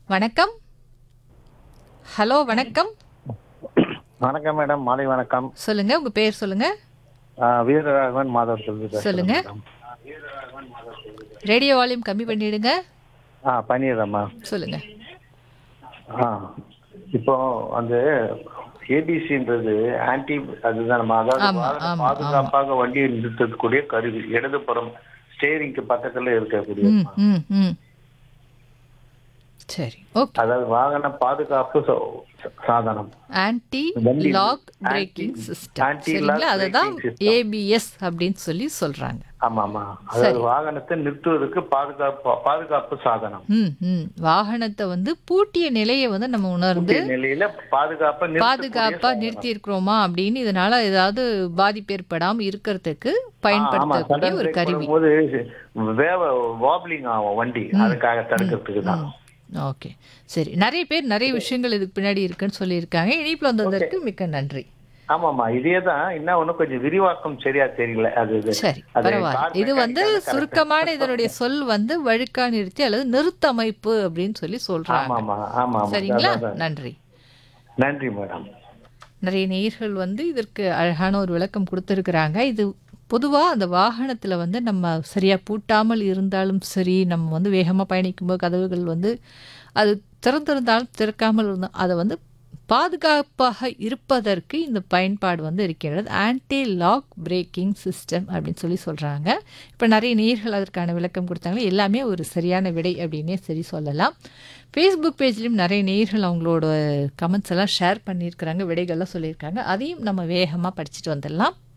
வணக்கம் ஹலோ வணக்கம் வணக்கம் மேடம் மாலை வணக்கம் சொல்லுங்க உங்க பேர் சொல்லுங்க ஆஹ் வீரராகவன் மாதவ் சொல்லுங்க சொல்லுங்க. ரேடியோ வால்யூம் கம்மி பண்ணிடுங்க ஆ பண்ணிடுறேம்மா சொல்லுங்க ஆ இப்போ அந்த ஏபிசின்றது ஆன்டி அதுதான் நம்ம அதாவது ஆமா, வாகனம் ஆமா, பாதுகாப்பாக வண்டியை நிறுத்தக்கூடிய கருவி இடதுபுறம் ஸ்டேரிங்க்கு பக்கத்துல இருக்கக்கூடிய ம் ம் ம் சரி ஓகே அதாவது வாகன பாதுகாப்பு சோ- சாதனம் ஆன்டி வண்டி- lock anti- braking system anti-lock சரிங்களா அதுதான் braking system. ஏபிஎஸ் அப்படின்னு சொல்லி சொல்றாங்க ஆமா ஆமா அதாவது வாகனத்தை நிறுத்துவதற்கு பாதுகாப்பு பாதுகாப்பு சாதனம் ம் ம் வாகனத்தை வந்து பூட்டிய நிலையை வந்து நம்ம உணர்ந்து இந்த நிலையில பாதுகாப்பா நிறுத்தக்கூடிய பாதுகாப்பா சாதனம். நிறுத்தி இருக்கிறோமா அப்படின்னு இதனால ஏதாவது பாதிப்பு ஏற்படாம இருக்கிறதுக்கு பயன்படுத்தக்கூடிய ஒரு கருவி போது வேவ வாப்லிங் ஆகும் வண்டி அதுக்காக தடுக்கிறதுக்கு தான் ஓகே சரி நிறைய பேர் நிறைய விஷயங்கள் இதுக்கு பின்னாடி இருக்குன்னு சொல்லியிருக்காங்க இனிப்புல வந்ததற்கு மிக்க நன்றி ஆமாமா இதே தான் என்ன ஒண்ணு கொஞ்சம் விரிவாக்கம் சரியா தெரியல அது இது. சரி அது பரவாயில்ல car இது வந்து mechanic correct. சுருக்கமான இதனுடைய சொல் வந்து வழுக்கா நிறுத்தி அல்லது நிறுத்தமைப்பு அப்படின்னு சொல்லி சொல்றாங்க ஆமாமா ஆமா ஆமா சரிங்களா அதான், அதான். நன்றி நன்றி மேடம் நிறைய நேயர்கள் வந்து இதற்கு அழகான ஒரு விளக்கம் கொடுத்துருக்குறாங்க இது பொதுவாக அந்த வாகனத்தில் வந்து நம்ம சரியாக பூட்டாமல் இருந்தாலும் சரி நம்ம வந்து வேகமாக பயணிக்கும்போது கதவுகள் வந்து அது திறந்திருந்தாலும் திறக்காமல் இருந்தால் அதை வந்து பாதுகாப்பாக இருப்பதற்கு இந்த பயன்பாடு வந்து இருக்கின்றது ஆன்டி லாக் பிரேக்கிங் சிஸ்டம் அப்படின்னு சொல்லி சொல்கிறாங்க இப்போ நிறைய நேர்கள் அதற்கான விளக்கம் கொடுத்தாங்க எல்லாமே ஒரு சரியான விடை அப்படின்னே சரி சொல்லலாம் ஃபேஸ்புக் பேஜ்லேயும் நிறைய நேர்கள் அவங்களோட கமெண்ட்ஸ் எல்லாம் ஷேர் பண்ணியிருக்கிறாங்க விடைகள்லாம் சொல்லியிருக்காங்க அதையும் நம்ம வேகமாக படிச்சுட்டு வந்துடலாம்